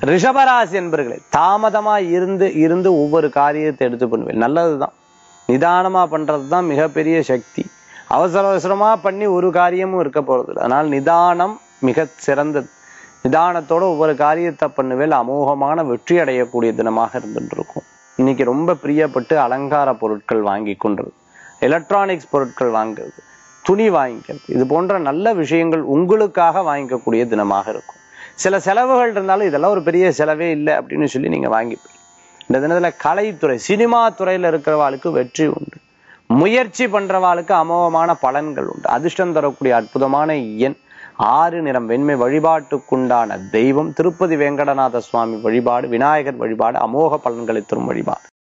ரிஷபராசி என்பர்களே தாமதமா இருந்து இருந்து ஒவ்வொரு காரியத்தை எடுத்து பண்ணுவேன் நல்லதுதான் நிதானமா பண்றதுதான் மிகப்பெரிய சக்தி அவசர அவசரமா பண்ணி ஒரு காரியமும் இருக்க போறது இல்லை. அதனால் நிதானம் மிக சிறந்தது நிதானத்தோட ஒவ்வொரு காரியத்தை பண்ணுவேல் அமோகமான வெற்றி அடையக்கூடிய தினமாக இருந்துட்டு இருக்கும் இன்னைக்கு ரொம்ப பிரியப்பட்டு அலங்கார பொருட்கள் வாங்கி கொண்டது எலக்ட்ரானிக்ஸ் பொருட்கள் வாங்குறது துணி வாங்கிக்கிறது இது போன்ற நல்ல விஷயங்கள் உங்களுக்காக வாங்கிக்கக்கூடிய தினமாக இருக்கும் சில செலவுகள் இருந்தாலும் இதெல்லாம் ஒரு பெரிய செலவே இல்லை அப்படின்னு சொல்லி நீங்க வாங்கிப்பீங்க இந்த தினத்துல கலைத்துறை சினிமா துறையில இருக்கிறவாளுக்கு வெற்றி உண்டு முயற்சி பண்றவாளுக்கு அமோகமான பலன்கள் உண்டு அதிர்ஷ்டம் தரக்கூடிய அற்புதமான எண் ஆறு நிறம் வெண்மை வழிபாட்டுக்குண்டான தெய்வம் திருப்பதி வெங்கடநாத சுவாமி வழிபாடு விநாயகர் வழிபாடு அமோக பலன்களை தரும் வழிபாடு